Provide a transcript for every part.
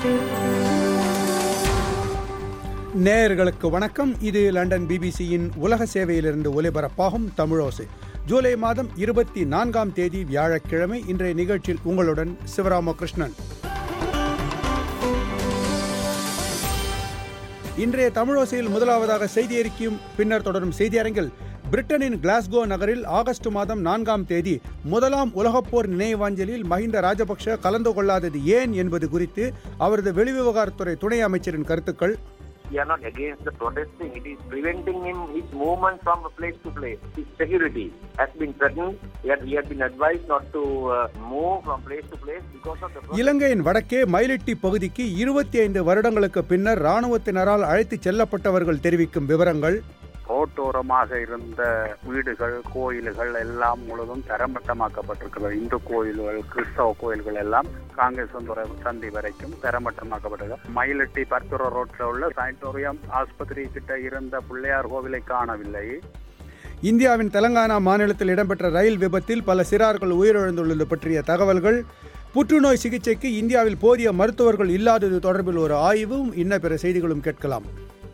நேயர்களுக்கு வணக்கம் இது லண்டன் பிபிசியின் உலக சேவையிலிருந்து ஒலிபரப்பாகும் தமிழோசை ஜூலை மாதம் இருபத்தி நான்காம் தேதி வியாழக்கிழமை இன்றைய நிகழ்ச்சியில் உங்களுடன் சிவராமகிருஷ்ணன் இன்றைய தமிழோசையில் முதலாவதாக செய்தி அறிக்கையும் பின்னர் தொடரும் செய்தி அரங்கில் பிரிட்டனின் கிளாஸ்கோ நகரில் ஆகஸ்ட் மாதம் நான்காம் தேதி முதலாம் உலகப்போர் நினைவாஞ்சலியில் மஹிந்த ராஜபக்ஷ கலந்து கொள்ளாதது ஏன் என்பது குறித்து அவரது வெளிவிவகாரத்துறை துணை அமைச்சரின் கருத்துக்கள் We are not against the protesting. It is preventing him his movement from place to place. His security has been threatened. He had, he had been advised not to uh, move from place to place because of the protest. இலங்கையின் வடக்கே மயிலிட்டி பகுதிக்கு இருபத்தி ஐந்து வருடங்களுக்கு பின்னர் ராணுவத்தினரால் அழைத்துச் செல்லப்பட்டவர்கள் தெரிவிக்கும் விவரங்கள் ரோட்டோரமாக இருந்த வீடுகள் கோயில்கள் எல்லாம் முழுதும் தரமட்டமாக்கப்பட்டிருக்கிறது இந்து கோயில்கள் கிறிஸ்தவ கோயில்கள் எல்லாம் காங்கேசந்துறை சந்தி வரைக்கும் தரமட்டமாக்கப்பட்டிருக்கு மயிலட்டி பர்த்துர ரோட்ல உள்ள சானிட்டோரியம் ஆஸ்பத்திரி கிட்ட இருந்த பிள்ளையார் கோவிலை காணவில்லை இந்தியாவின் தெலங்கானா மாநிலத்தில் இடம்பெற்ற ரயில் விபத்தில் பல சிறார்கள் உயிரிழந்துள்ளது பற்றிய தகவல்கள் புற்றுநோய் சிகிச்சைக்கு இந்தியாவில் போதிய மருத்துவர்கள் இல்லாதது தொடர்பில் ஒரு ஆய்வும் இன்ன பிற செய்திகளும் கேட்கலாம்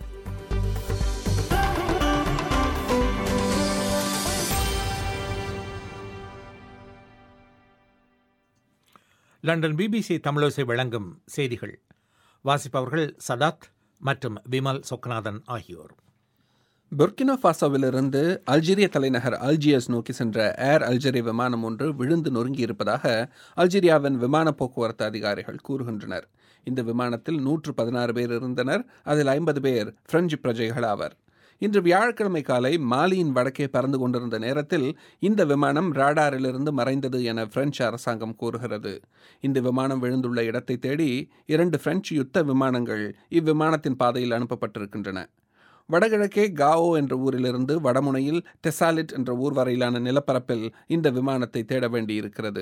லண்டன் பிபிசி தமிழோசை வழங்கும் செய்திகள் வாசிப்பவர்கள் சதாத் மற்றும் விமல் சொக்கநாதன் ஆகியோர் புர்கினா ஃபாசோவிலிருந்து அல்ஜீரிய தலைநகர் அல்ஜியஸ் நோக்கி சென்ற ஏர் அல்ஜீரிய விமானம் ஒன்று விழுந்து நொறுங்கியிருப்பதாக அல்ஜீரியாவின் விமான போக்குவரத்து அதிகாரிகள் கூறுகின்றனர் இந்த விமானத்தில் நூற்று பதினாறு பேர் இருந்தனர் அதில் ஐம்பது பேர் பிரெஞ்சு பிரஜைகள் ஆவர் இன்று வியாழக்கிழமை காலை மாலியின் வடக்கே பறந்து கொண்டிருந்த நேரத்தில் இந்த விமானம் ராடாரிலிருந்து மறைந்தது என பிரெஞ்சு அரசாங்கம் கூறுகிறது இந்த விமானம் விழுந்துள்ள இடத்தை தேடி இரண்டு பிரெஞ்சு யுத்த விமானங்கள் இவ்விமானத்தின் பாதையில் அனுப்பப்பட்டிருக்கின்றன வடகிழக்கே காவோ என்ற ஊரிலிருந்து வடமுனையில் டெசாலிட் என்ற ஊர் வரையிலான நிலப்பரப்பில் இந்த விமானத்தை தேட வேண்டியிருக்கிறது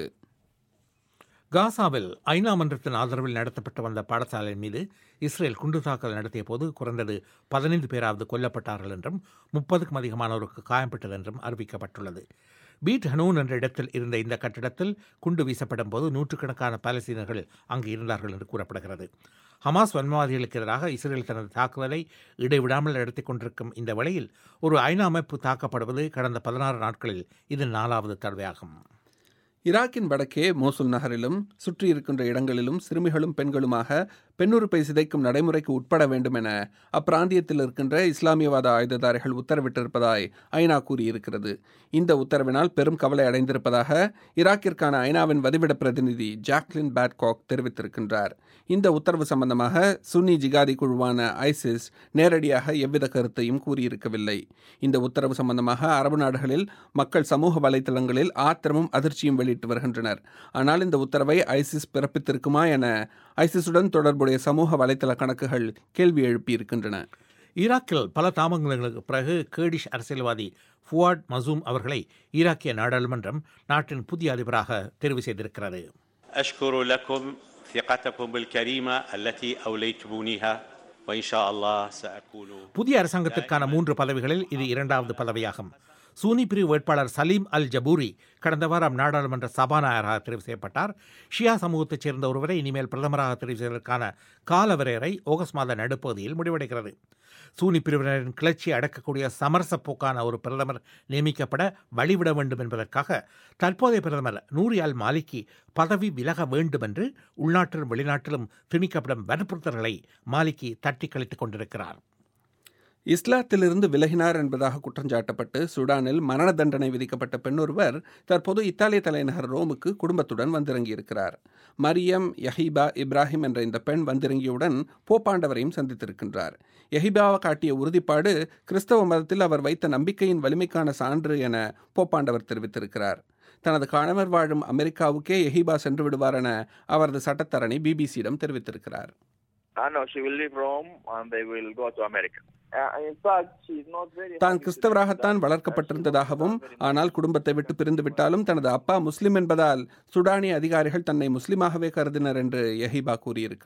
காசாவில் ஐநா மன்றத்தின் ஆதரவில் நடத்தப்பட்டு வந்த பாடசாலை மீது இஸ்ரேல் குண்டு தாக்கல் நடத்திய போது குறைந்தது பதினைந்து பேராவது கொல்லப்பட்டார்கள் என்றும் முப்பதுக்கும் அதிகமானோருக்கு காயம்பட்டது என்றும் அறிவிக்கப்பட்டுள்ளது பீட் ஹனூன் என்ற இடத்தில் இருந்த இந்த கட்டிடத்தில் குண்டு வீசப்படும் போது நூற்றுக்கணக்கான பாலஸ்தீனர்கள் அங்கு இருந்தார்கள் என்று கூறப்படுகிறது ஹமாஸ் வன்மவாதிகளுக்கு எதிராக இஸ்ரேல் தனது தாக்குதலை இடைவிடாமல் நடத்தி கொண்டிருக்கும் இந்த வேளையில் ஒரு ஐநா அமைப்பு தாக்கப்படுவது கடந்த பதினாறு நாட்களில் இது நாலாவது தடவையாகும் ஈராக்கின் வடக்கே மோசுல் நகரிலும் சுற்றி இருக்கின்ற இடங்களிலும் சிறுமிகளும் பெண்களுமாக பெண்ணுறுப்பை சிதைக்கும் நடைமுறைக்கு உட்பட வேண்டும் என அப்பிராந்தியத்தில் இருக்கின்ற இஸ்லாமியவாத ஆயுததாரிகள் உத்தரவிட்டிருப்பதாய் ஐநா கூறியிருக்கிறது இந்த உத்தரவினால் பெரும் கவலை அடைந்திருப்பதாக ஈராக்கிற்கான ஐநாவின் வதிவிட பிரதிநிதி ஜாக்லின் பேட்காக் தெரிவித்திருக்கின்றார் இந்த உத்தரவு சம்பந்தமாக சுன்னி ஜிகாதி குழுவான ஐசிஸ் நேரடியாக எவ்வித கருத்தையும் கூறியிருக்கவில்லை இந்த உத்தரவு சம்பந்தமாக அரபு நாடுகளில் மக்கள் சமூக வலைதளங்களில் ஆத்திரமும் அதிர்ச்சியும் வெளியிட்டு வருகின்றனர் ஆனால் இந்த உத்தரவை ஐசிஸ் பிறப்பித்திருக்குமா என ஐசிஸுடன் தொடர்புடைய சமூக வலைதள கணக்குகள் கேள்வி எழுப்பியிருக்கின்றன ஈராக்கில் பல தாமதங்களுக்கு பிறகு கேடிஷ் அரசியல்வாதி ஃபுவாட் மசூம் அவர்களை ஈராக்கிய நாடாளுமன்றம் நாட்டின் புதிய அதிபராக தெரிவு செய்திருக்கிறது أشكر لكم ثقتكم الكريمة التي أوليتمونيها وإن شاء الله سأكون புதிய அரசாங்கத்திற்கான மூன்று பதவிகளில் இது இரண்டாவது பதவியாகும் சூனி பிரிவு வேட்பாளர் சலீம் அல் ஜபூரி கடந்த வாரம் நாடாளுமன்ற சபாநாயகராக தெரிவு செய்யப்பட்டார் ஷியா சமூகத்தைச் சேர்ந்த ஒருவரை இனிமேல் பிரதமராக தெரிவு செய்வதற்கான காலவரையறை ஆகஸ்ட் மாத நடுப்பகுதியில் முடிவடைகிறது சூனி பிரிவினரின் கிளர்ச்சியை அடக்கக்கூடிய சமரச போக்கான ஒரு பிரதமர் நியமிக்கப்பட வழிவிட வேண்டும் என்பதற்காக தற்போதைய பிரதமர் நூரி அல் மாலிகி பதவி விலக வேண்டும் என்று உள்நாட்டிலும் வெளிநாட்டிலும் திணிக்கப்படும் வற்புறுத்தல்களை மாலிகி தட்டி கழித்துக் கொண்டிருக்கிறார் இஸ்லாத்திலிருந்து விலகினார் என்பதாக குற்றஞ்சாட்டப்பட்டு சுடானில் மரண தண்டனை விதிக்கப்பட்ட பெண்ணொருவர் தற்போது இத்தாலிய தலைநகர் ரோமுக்கு குடும்பத்துடன் வந்திறங்கியிருக்கிறார் மரியம் யஹீபா இப்ராஹிம் என்ற இந்த பெண் வந்திறங்கியவுடன் போப்பாண்டவரையும் சந்தித்திருக்கின்றார் யஹிபாவை காட்டிய உறுதிப்பாடு கிறிஸ்தவ மதத்தில் அவர் வைத்த நம்பிக்கையின் வலிமைக்கான சான்று என போப்பாண்டவர் தெரிவித்திருக்கிறார் தனது கணவர் வாழும் அமெரிக்காவுக்கே எஹிபா சென்று விடுவார் என அவரது சட்டத்தரணி பிபிசியிடம் தெரிவித்திருக்கிறார் Uh, no, she will leave Rome and they will go to America. Uh, in fact, she is not very. தான் கிறிஸ்தவராகத்தான் வளர்க்கப்பட்டிருந்ததாகவும் ஆனால் குடும்பத்தை விட்டு பிரிந்து விட்டாலும் தனது அப்பா முஸ்லிம் என்பதால் சுடானிய அதிகாரிகள் தன்னை முஸ்லிமாகவே கருதினர் என்று யஹிபா கூறியிருக்கின்றார்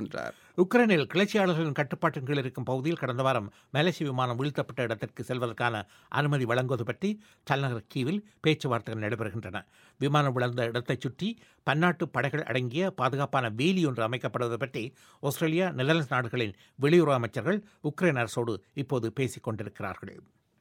உக்ரைனில் கிளர்ச்சியாளர்களின் கட்டுப்பாட்டின் கீழ் இருக்கும் பகுதியில் கடந்த வாரம் மலேசிய விமானம் வீழ்த்தப்பட்ட இடத்திற்கு செல்வதற்கான அனுமதி வழங்குவது பற்றி தலைநகர் கீவில் பேச்சுவார்த்தைகள் நடைபெறுகின்றன விமானம் விழுந்த இடத்தைச் சுற்றி பன்னாட்டு படைகள் அடங்கிய பாதுகாப்பான வேலி ஒன்று அமைக்கப்படுவது பற்றி ஆஸ்திரேலியா நெதர்லாந்து நாடுகளின் வெளியுறவு அமைச்சர்கள் உக்ரைன் அரசோடு இப்போது பேசிக் கொண்டிருக்கிறார்கள்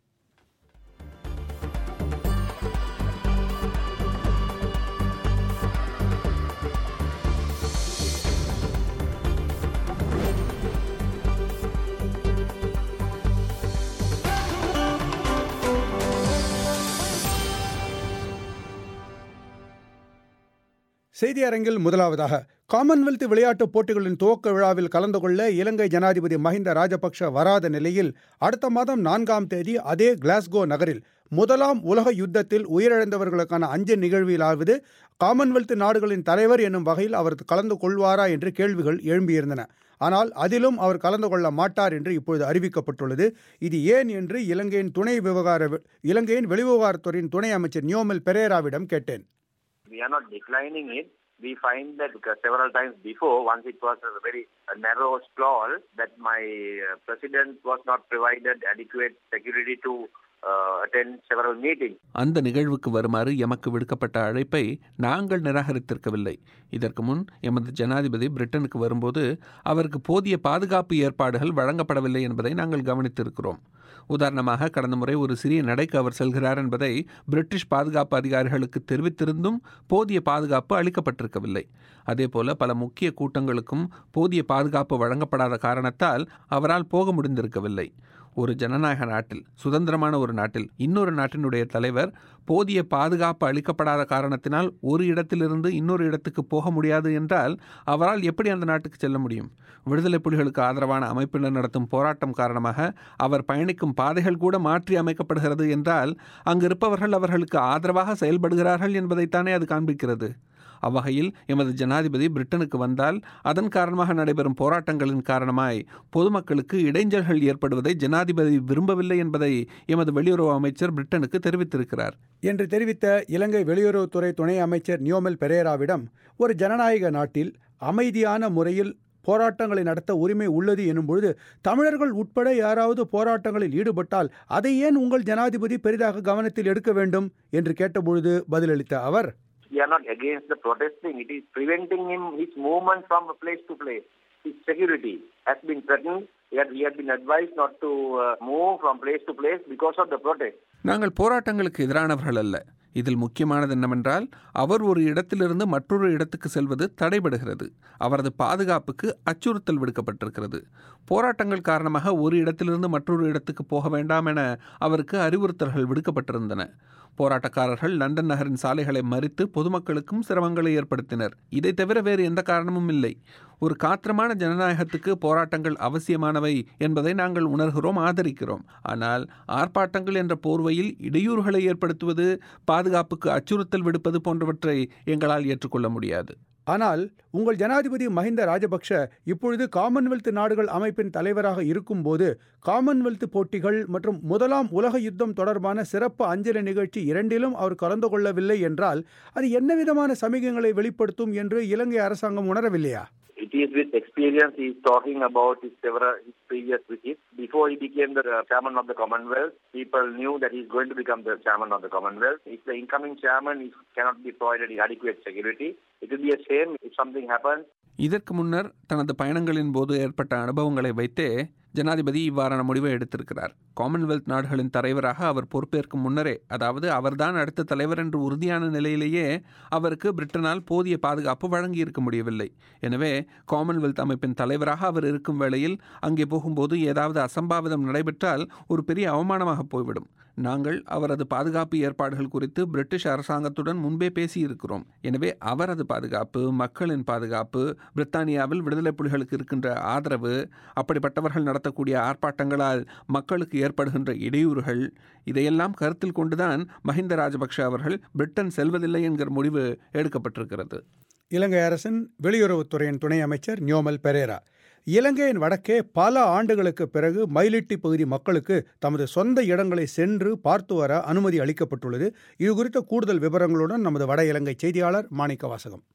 செய்தி அரங்கில் முதலாவதாக காமன்வெல்த் விளையாட்டுப் போட்டிகளின் துவக்க விழாவில் கலந்து கொள்ள இலங்கை ஜனாதிபதி மஹிந்த ராஜபக்ஷ வராத நிலையில் அடுத்த மாதம் நான்காம் தேதி அதே கிளாஸ்கோ நகரில் முதலாம் உலக யுத்தத்தில் உயிரிழந்தவர்களுக்கான அஞ்சல் நிகழ்விலாவது காமன்வெல்த் நாடுகளின் தலைவர் என்னும் வகையில் அவர் கலந்து கொள்வாரா என்று கேள்விகள் எழும்பியிருந்தன ஆனால் அதிலும் அவர் கலந்து கொள்ள மாட்டார் என்று இப்பொழுது அறிவிக்கப்பட்டுள்ளது இது ஏன் என்று இலங்கையின் துணை விவகார இலங்கையின் வெளிவிவகாரத்துறையின் துணை அமைச்சர் நியோமல் பெரேராவிடம் கேட்டேன் We are not declining it. We find that because several times before, once it was a very a narrow stall, that my uh, president was not provided adequate security to uh, attend several meetings. அந்த நிகழ்வுக்கு வருமாறு எமக்கு விடுக்கப்பட்ட அழைப்பை நாங்கள் நிராகரித்திருக்கவில்லை இதற்கு முன் எமது ஜனாதிபதி பிரிட்டனுக்கு வரும்போது அவருக்கு போதிய பாதுகாப்பு ஏற்பாடுகள் வழங்கப்படவில்லை என்பதை நாங்கள் கவனித்திருக்கிறோம் உதாரணமாக கடந்த முறை ஒரு சிறிய நடைக்கு அவர் செல்கிறார் என்பதை பிரிட்டிஷ் பாதுகாப்பு அதிகாரிகளுக்கு தெரிவித்திருந்தும் போதிய பாதுகாப்பு அளிக்கப்பட்டிருக்கவில்லை அதேபோல பல முக்கிய கூட்டங்களுக்கும் போதிய பாதுகாப்பு வழங்கப்படாத காரணத்தால் அவரால் போக முடிந்திருக்கவில்லை ஒரு ஜனநாயக நாட்டில் சுதந்திரமான ஒரு நாட்டில் இன்னொரு நாட்டினுடைய தலைவர் போதிய பாதுகாப்பு அளிக்கப்படாத காரணத்தினால் ஒரு இடத்திலிருந்து இன்னொரு இடத்துக்கு போக முடியாது என்றால் அவரால் எப்படி அந்த நாட்டுக்கு செல்ல முடியும் விடுதலை புலிகளுக்கு ஆதரவான அமைப்பினர் நடத்தும் போராட்டம் காரணமாக அவர் பயணிக்கும் பாதைகள் கூட மாற்றி அமைக்கப்படுகிறது என்றால் அங்கு இருப்பவர்கள் அவர்களுக்கு ஆதரவாக செயல்படுகிறார்கள் என்பதைத்தானே அது காண்பிக்கிறது அவ்வகையில் எமது ஜனாதிபதி பிரிட்டனுக்கு வந்தால் அதன் காரணமாக நடைபெறும் போராட்டங்களின் காரணமாய் பொதுமக்களுக்கு இடைஞ்சல்கள் ஏற்படுவதை ஜனாதிபதி விரும்பவில்லை என்பதை எமது வெளியுறவு அமைச்சர் பிரிட்டனுக்கு தெரிவித்திருக்கிறார் என்று தெரிவித்த இலங்கை வெளியுறவுத்துறை துணை அமைச்சர் நியோமல் பெரேராவிடம் ஒரு ஜனநாயக நாட்டில் அமைதியான முறையில் போராட்டங்களை நடத்த உரிமை உள்ளது எனும் பொழுது தமிழர்கள் உட்பட யாராவது போராட்டங்களில் ஈடுபட்டால் அதை ஏன் உங்கள் ஜனாதிபதி பெரிதாக கவனத்தில் எடுக்க வேண்டும் என்று கேட்டபொழுது பதிலளித்த அவர் We are not against the protesting. It is preventing him his movement from place to place. His security has been threatened. Yet he has been advised not to uh, move from place to place because of the protest. நாங்கள் போராட்டங்களுக்கு எதிரானவர்கள் அல்ல இதில் முக்கியமானது என்னவென்றால் அவர் ஒரு இடத்திலிருந்து மற்றொரு இடத்துக்கு செல்வது தடைபடுகிறது அவரது பாதுகாப்புக்கு அச்சுறுத்தல் விடுக்கப்பட்டிருக்கிறது போராட்டங்கள் காரணமாக ஒரு இடத்திலிருந்து மற்றொரு இடத்துக்கு போக வேண்டாம் என அவருக்கு அறிவுறுத்தல்கள் விடுக்கப்பட்டிருந்தன போராட்டக்காரர்கள் லண்டன் நகரின் சாலைகளை மறித்து பொதுமக்களுக்கும் சிரமங்களை ஏற்படுத்தினர் இதை தவிர வேறு எந்த காரணமும் இல்லை ஒரு காத்திரமான ஜனநாயகத்துக்கு போராட்டங்கள் அவசியமானவை என்பதை நாங்கள் உணர்கிறோம் ஆதரிக்கிறோம் ஆனால் ஆர்ப்பாட்டங்கள் என்ற போர்வையில் இடையூறுகளை ஏற்படுத்துவது பாதுகாப்புக்கு அச்சுறுத்தல் விடுப்பது போன்றவற்றை எங்களால் ஏற்றுக்கொள்ள முடியாது ஆனால் உங்கள் ஜனாதிபதி மஹிந்த ராஜபக்ஷ இப்பொழுது காமன்வெல்த் நாடுகள் அமைப்பின் தலைவராக இருக்கும்போது காமன்வெல்த் போட்டிகள் மற்றும் முதலாம் உலக யுத்தம் தொடர்பான சிறப்பு அஞ்சலி நிகழ்ச்சி இரண்டிலும் அவர் கலந்து கொள்ளவில்லை என்றால் அது என்ன விதமான சமீகங்களை வெளிப்படுத்தும் என்று இலங்கை அரசாங்கம் உணரவில்லையா It is with experience he is talking about his several his previous visits. Before he became the uh, chairman of the Commonwealth, people knew that he is going to become the chairman of the Commonwealth. If the incoming chairman is, cannot be provided adequate security, it will be a shame if something happens. இதற்கு முன்னர் தனது பயணங்களின் போது ஏற்பட்ட அனுபவங்களை வைத்தே ஜனாதிபதி இவ்வாறான முடிவை எடுத்திருக்கிறார் காமன்வெல்த் நாடுகளின் தலைவராக அவர் பொறுப்பேற்கும் முன்னரே அதாவது அவர்தான் அடுத்த தலைவர் என்று உறுதியான நிலையிலேயே அவருக்கு பிரிட்டனால் போதிய பாதுகாப்பு வழங்கியிருக்க முடியவில்லை எனவே காமன்வெல்த் அமைப்பின் தலைவராக அவர் இருக்கும் வேளையில் அங்கே போகும்போது ஏதாவது அசம்பாவிதம் நடைபெற்றால் ஒரு பெரிய அவமானமாக போய்விடும் நாங்கள் அவரது பாதுகாப்பு ஏற்பாடுகள் குறித்து பிரிட்டிஷ் அரசாங்கத்துடன் முன்பே பேசியிருக்கிறோம் எனவே அவரது பாதுகாப்பு மக்களின் பாதுகாப்பு பிரித்தானியாவில் விடுதலை புலிகளுக்கு இருக்கின்ற ஆதரவு அப்படிப்பட்டவர்கள் நடத்தக்கூடிய ஆர்ப்பாட்டங்களால் மக்களுக்கு ஏற்படுகின்ற இடையூறுகள் இதையெல்லாம் கருத்தில் கொண்டுதான் மஹிந்த ராஜபக்ஷ அவர்கள் பிரிட்டன் செல்வதில்லை என்கிற முடிவு எடுக்கப்பட்டிருக்கிறது இலங்கை அரசின் வெளியுறவுத்துறையின் துணை அமைச்சர் நியோமல் பெரேரா இலங்கையின் வடக்கே பல ஆண்டுகளுக்கு பிறகு மயிலிட்டி பகுதி மக்களுக்கு தமது சொந்த இடங்களை சென்று பார்த்து வர அனுமதி அளிக்கப்பட்டுள்ளது இது குறித்த கூடுதல் விவரங்களுடன் நமது வட இலங்கை செய்தியாளர் மாணிக்க வாசகம்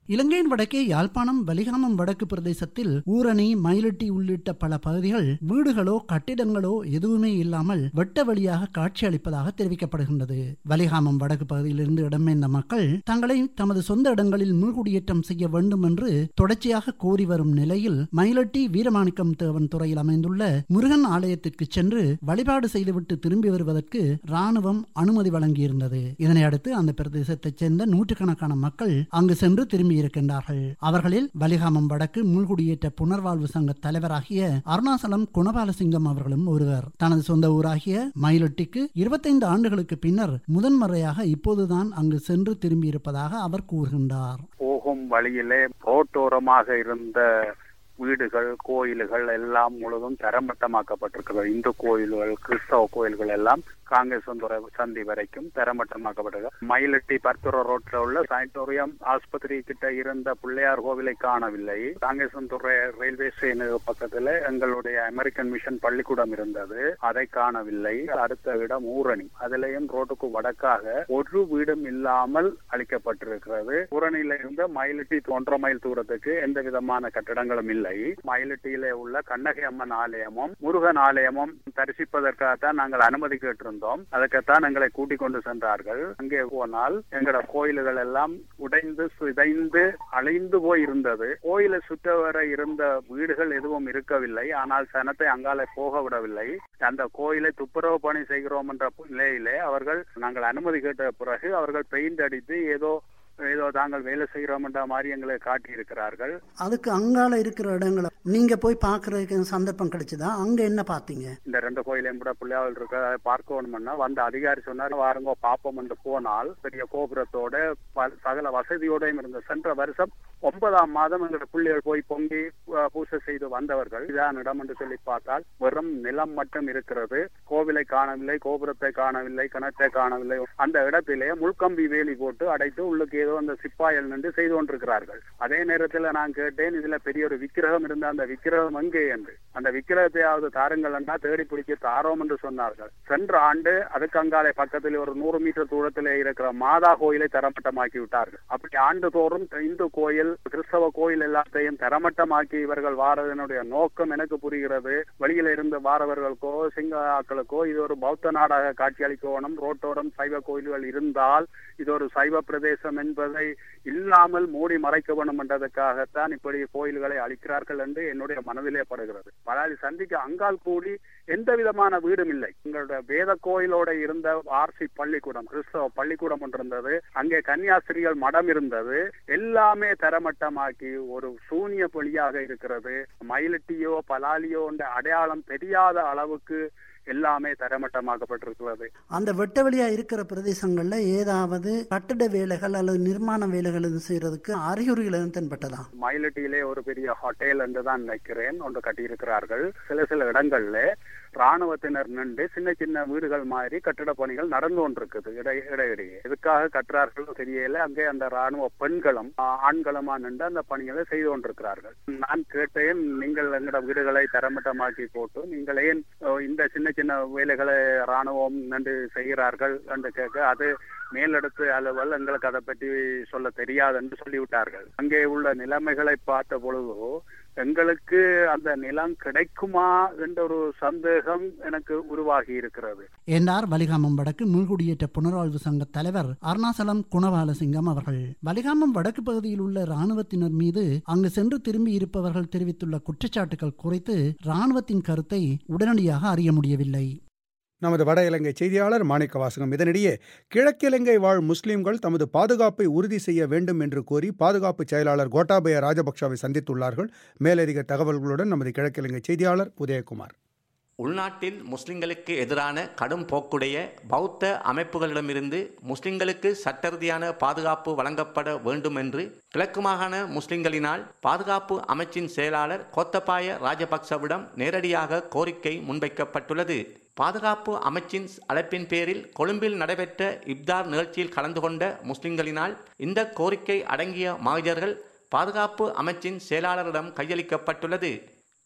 இலங்கையின் வடக்கே யாழ்ப்பாணம் வலிகாமம் வடக்கு பிரதேசத்தில் ஊரணி மயிலட்டி உள்ளிட்ட பல பகுதிகள் வீடுகளோ கட்டிடங்களோ எதுவுமே இல்லாமல் வெட்ட வழியாக காட்சி அளிப்பதாக தெரிவிக்கப்படுகின்றது வலிகாமம் வடக்கு பகுதியிலிருந்து இடம்பெயர்ந்த மக்கள் தங்களை தமது சொந்த இடங்களில் மீள்குடியேற்றம் செய்ய வேண்டும் என்று தொடர்ச்சியாக கோரி வரும் நிலையில் மயிலட்டி வீரமாணிக்கம் தேவன் துறையில் அமைந்துள்ள முருகன் ஆலயத்திற்கு சென்று வழிபாடு செய்துவிட்டு திரும்பி வருவதற்கு ராணுவம் அனுமதி வழங்கியிருந்தது இதனை அடுத்து அந்த பிரதேசத்தைச் சேர்ந்த நூற்றுக்கணக்கான மக்கள் அங்கு சென்று திரும்பி இருக்கின்றார்கள் அவர்களில் வலிகாமம் வடக்கு மூழ்குடியேற்ற புனர்வாழ்வு சங்க தலைவராகிய அருணாசலம் குணபாலசிங்கம் அவர்களும் ஒருவர் தனது சொந்த ஊராகிய மயிலொட்டிக்கு இருபத்தைந்து ஆண்டுகளுக்கு பின்னர் முதன்முறையாக இப்போதுதான் அங்கு சென்று திரும்பியிருப்பதாக அவர் கூறுகின்றார் போகும் வழியிலே ரோட்டோரமாக இருந்த வீடுகள் கோயில்கள் எல்லாம் முழுதும் தரமட்டமாக்கப்பட்டிருக்கிறது இந்து கோயில்கள் கிறிஸ்தவ கோயில்கள் எல்லாம் காங்கேசந்துறை சந்தி வரைக்கும் தரமட்டமாக்கப்பட்டது மயிலட்டி பர்த்துற ரோட்ல உள்ள சானிட்டோரியம் ஆஸ்பத்திரி கிட்ட இருந்த பிள்ளையார் கோவிலை காணவில்லை காங்கேசந்துறை ரயில்வே ஸ்டேஷனுக்கு பக்கத்துல எங்களுடைய அமெரிக்கன் மிஷன் பள்ளிக்கூடம் இருந்தது அதை காணவில்லை அடுத்த இடம் ஊரணி அதுலயும் ரோட்டுக்கு வடக்காக ஒரு வீடும் இல்லாமல் அளிக்கப்பட்டிருக்கிறது ஊரணியில இருந்து மயிலட்டி ஒன்றரை மைல் தூரத்துக்கு எந்த விதமான கட்டடங்களும் இல்லை மயிலட்டியிலே உள்ள கண்ணகி அம்மன் ஆலயமும் முருகன் ஆலயமும் தரிசிப்பதற்காகத்தான் நாங்கள் அனுமதி கேட்டிருந்தோம் அதுக்குத்தான் எங்களை கூட்டிக் கொண்டு சென்றார்கள் அங்கே போனால் எங்களோட கோயில்கள் எல்லாம் உடைந்து சிதைந்து அழிந்து போய் இருந்தது கோயிலை சுற்ற வர இருந்த வீடுகள் எதுவும் இருக்கவில்லை ஆனால் சனத்தை அங்காலே போக விடவில்லை அந்த கோயிலை துப்புரவு பணி செய்கிறோம் என்ற நிலையிலே அவர்கள் நாங்கள் அனுமதி கேட்ட பிறகு அவர்கள் பெயிண்ட் அடித்து ஏதோ ஏதோ தாங்கள் வேலை செய்கிறோம்ன்ற மாதிரி எங்களை காட்டி இருக்கிறார்கள் அதுக்கு அங்கால இருக்கிற இடங்களை நீங்க போய் பாக்குறதுக்கு சந்தர்ப்பம் கிடைச்சதா அங்க என்ன பாத்தீங்க இந்த ரெண்டு கோயிலையும் கூட பிள்ளையாவில் இருக்க அதை பார்க்கணும்னா வந்த அதிகாரி சொன்னார் வாருங்க பாப்போம் என்று போனால் பெரிய கோபுரத்தோட ப- சகல வசதியோடையும் இருந்த சென்ற வருஷம் ஒன்பதாம் மாதம் எங்களோட பிள்ளைகள் போய் பொங்கி அஹ், பூஜை செய்து வந்தவர்கள் இதான் இடம் என்று சொல்லி பார்த்தால் வெறும் நிலம் மட்டும் இருக்கிறது கோவிலை காணவில்லை கோபுரத்தை காணவில்லை கிணற்றை காணவில்லை அந்த இடத்திலே முள்கம்பி வேலி போட்டு அடைத்து உள்ளுக்கு ஏதோ அந்த சிப்பாயல் நின்று செய்து கொண்டிருக்கிறார்கள் அதே நேரத்தில் நான் கேட்டேன் இதுல பெரிய ஒரு விக்கிரகம் இருந்த அந்த விக்கிரகம் எங்கே என்று அந்த விக்கிரகத்தையாவது தாருங்கள் என்றா தேடி பிடிக்க தாரோம் என்று சொன்னார்கள் சென்ற ஆண்டு அதுக்கு அங்காலே பக்கத்தில் ஒரு நூறு மீட்டர் தூரத்திலே இருக்கிற மாதா கோயிலை தரமட்டமாக்கி விட்டார்கள் அப்படி ஆண்டுதோறும் இந்து கோயில் கிறிஸ்தவ கோயில் எல்லாத்தையும் தரமட்டமாக்கி இவர்கள் வாரதனுடைய நோக்கம் எனக்கு புரிகிறது வெளியில இருந்து வாரவர்களுக்கோ சிங்காக்களுக்கோ இது ஒரு பௌத்த நாடாக காட்சியளிக்கணும் ரோட்டோரம் சைவ கோயில்கள் இருந்தால் இது ஒரு சைவ பிரதேசம் என்பதை இல்லாமல் மூடி மறைக்க வேண்டும் என்றதுக்காகத்தான் இப்படி கோயில்களை அளிக்கிறார்கள் என்று என்னுடைய மனதிலே படுகிறது பலாலி சந்திக்கு அங்கால் கூடி எந்த விதமான வீடும் இல்லை எங்களுடைய வேத கோயிலோட இருந்த ஆர்சி பள்ளிக்கூடம் கிறிஸ்தவ பள்ளிக்கூடம் ஒன்று இருந்தது அங்கே கன்னியாஸ்திரிகள் மடம் இருந்தது எல்லாமே தரமட்டமாக்கி ஒரு சூனிய பொழியாக இருக்கிறது மயிலட்டியோ பலாலியோ என்ற அடையாளம் தெரியாத அளவுக்கு எல்லாமே தரமட்டமாக்கப்பட்டிருக்கிறது அந்த வெட்ட வழியா இருக்கிற பிரதேசங்கள்ல ஏதாவது கட்டிட வேலைகள் அல்லது நிர்மாண வேலைகள் எதுவும் செய்யறதுக்கு அறிகுறிகள் எதுவும் தென்பட்டதா மயிலட்டியிலே ஒரு பெரிய ஹோட்டல் என்று தான் நினைக்கிறேன் ஒன்று கட்டியிருக்கிறார்கள் சில சில இடங்கள்ல ராணுவத்தினர் நின்று சின்ன சின்ன வீடுகள் மாதிரி கட்டிட பணிகள் நடந்து கொண்டிருக்குது இடை இடையிடையே எதுக்காக கட்டுறார்கள் தெரியல அங்கே அந்த ராணுவ பெண்களும் ஆ, ஆண்களுமா நின்று அந்த பணிகளை செய்து கொண்டிருக்கிறார்கள் நான் கேட்டேன் நீங்கள் எங்களோட வீடுகளை தரமட்டமாக்கி போட்டு நீங்கள் ஏன் ஓ, இந்த சின்ன சின்ன வேலைகளை ராணுவம் நின்று செய்கிறார்கள் என்று கேட்க அது மேலிடத்து அலுவல் எங்களுக்கு அதை பற்றி சொல்ல தெரியாது என்று சொல்லிவிட்டார்கள் அங்கே உள்ள நிலைமைகளை பார்த்த பொழுது எங்களுக்கு அந்த நிலம் கிடைக்குமா என்ற ஒரு சந்தேகம் எனக்கு உருவாகி இருக்கிறது என்றார் வலிகாமம் வடக்கு மீள்குடியேற்ற புனர்வாழ்வு சங்க தலைவர் அருணாசலம் குணபாலசிங்கம் அவர்கள் வலிகாமம் வடக்கு பகுதியில் உள்ள ராணுவத்தினர் மீது அங்கு சென்று திரும்பி இருப்பவர்கள் தெரிவித்துள்ள குற்றச்சாட்டுகள் குறித்து ராணுவத்தின் கருத்தை உடனடியாக அறிய முடியவில்லை நமது வட இலங்கை செய்தியாளர் மாணிக்க வாசகம் இதனிடையே கிழக்கிலங்கை வாழ் முஸ்லிம்கள் தமது பாதுகாப்பை உறுதி செய்ய வேண்டும் என்று கோரி பாதுகாப்பு செயலாளர் கோட்டாபய ராஜபக்சவை சந்தித்துள்ளார்கள் மேலதிக தகவல்களுடன் நமது கிழக்கிலங்கை செய்தியாளர் உதயகுமார் உள்நாட்டில் முஸ்லிம்களுக்கு எதிரான கடும் போக்குடைய பௌத்த அமைப்புகளிடமிருந்து முஸ்லிம்களுக்கு சட்டரீதியான பாதுகாப்பு வழங்கப்பட வேண்டும் என்று கிழக்கு மாகாண முஸ்லிம்களினால் பாதுகாப்பு அமைச்சின் செயலாளர் கோத்தபாய ராஜபக்சவிடம் நேரடியாக கோரிக்கை முன்வைக்கப்பட்டுள்ளது பாதுகாப்பு அமைச்சின் அழைப்பின் பேரில் கொழும்பில் நடைபெற்ற இப்தார் நிகழ்ச்சியில் கலந்து கொண்ட முஸ்லிம்களினால் இந்த கோரிக்கை அடங்கிய மகஜர்கள் பாதுகாப்பு அமைச்சின் செயலாளரிடம் கையளிக்கப்பட்டுள்ளது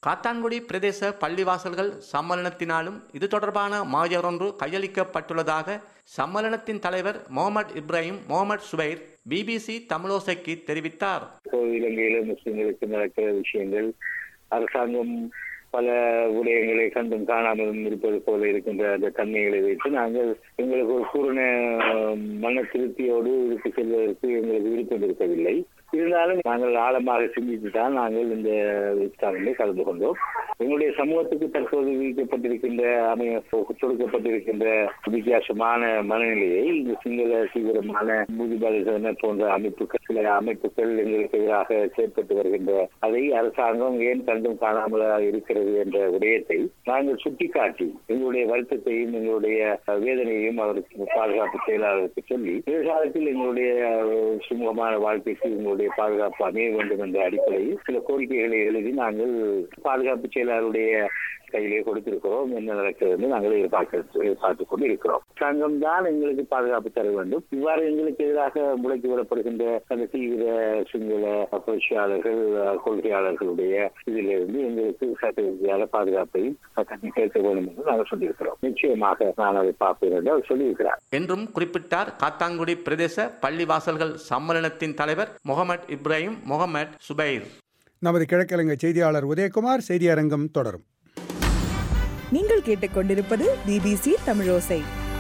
காத்தான்குடி பிரதேச பள்ளிவாசல்கள் சம்மேளனத்தினாலும் இது தொடர்பான மாயரொன்று கையளிக்கப்பட்டுள்ளதாக சம்மேளனத்தின் தலைவர் முகமது இப்ராஹிம் முகமது சுபைர் பிபிசி தமிழோசைக்கு தெரிவித்தார் இலங்கையில முஸ்லிம்களுக்கு நடக்கிற விஷயங்கள் அரசாங்கம் பல விடயங்களை கண்டும் காணாமலும் இருப்பது போல இருக்கின்ற அந்த தன்மைகளை வைத்து நாங்கள் எங்களுக்கு ஒரு பூரண மன திருப்தியோடு இதுக்கு செல்வதற்கு எங்களுக்கு விருப்பம் இருக்கவில்லை இருந்தாலும் நாங்கள் ஆழமாக சிந்தித்து தான் நாங்கள் இந்த விசாரணையில் கலந்து கொண்டோம் எங்களுடைய சமூகத்துக்கு தற்போது விதிக்கப்பட்டிருக்கின்ற அமைய கொடுக்கப்பட்டிருக்கின்ற வித்தியாசமான மனநிலையை இந்த சிங்கள தீவிரமான முதிபாலிசன போன்ற அமைப்புகள் சில அமைப்புகள் எங்களுக்கு எதிராக செயற்பட்டு வருகின்ற அதை அரசாங்கம் ஏன் கண்டும் காணாமலாக இருக்கிறது என்ற விடயத்தை நாங்கள் சுட்டிக்காட்டி எங்களுடைய வருத்தத்தையும் எங்களுடைய வேதனையையும் அவருக்கு பாதுகாப்பு செயலாளருக்கு சொல்லி எதிர்காலத்தில் எங்களுடைய சுமூகமான வாழ்க்கைக்கு எங்களுடைய பாதுகாப்பு அமைய வேண்டும் என்ற அடிப்படையில் சில கோரிக்கைகளை எழுதி நாங்கள் பாதுகாப்பு செயலாளருடைய கையிலே கொடுத்திருக்கிறோம் என்ன நடக்கிறது என்று நாங்கள் எதிர்பார்க்க எதிர்பார்த்துக் கொண்டு இருக்கிறோம் சங்கம் தான் எங்களுக்கு பாதுகாப்பு தர வேண்டும் இவ்வாறு எங்களுக்கு எதிராக முடக்கி விடப்படுகின்ற அந்த தீவிர சிங்கள புரட்சியாளர்கள் கொள்கையாளர்களுடைய இதிலிருந்து எங்களுக்கு சட்ட ரீதியான பாதுகாப்பையும் தண்ணி சேர்க்க வேண்டும் என்று நாங்கள் சொல்லியிருக்கிறோம் நிச்சயமாக நான் அதை பார்ப்பேன் என்று அவர் சொல்லியிருக்கிறார் என்றும் குறிப்பிட்டார் காத்தான்குடி பிரதேச பள்ளிவாசல்கள் சம்மேளனத்தின் தலைவர் முகமது இப்ராஹிம் முகமது சுபைர் நமது கிழக்கிழங்கை செய்தியாளர் உதயகுமார் செய்தியரங்கம் தொடரும் நீங்கள் கேட்டுக்கொண்டிருப்பது பிபிசி தமிழோசை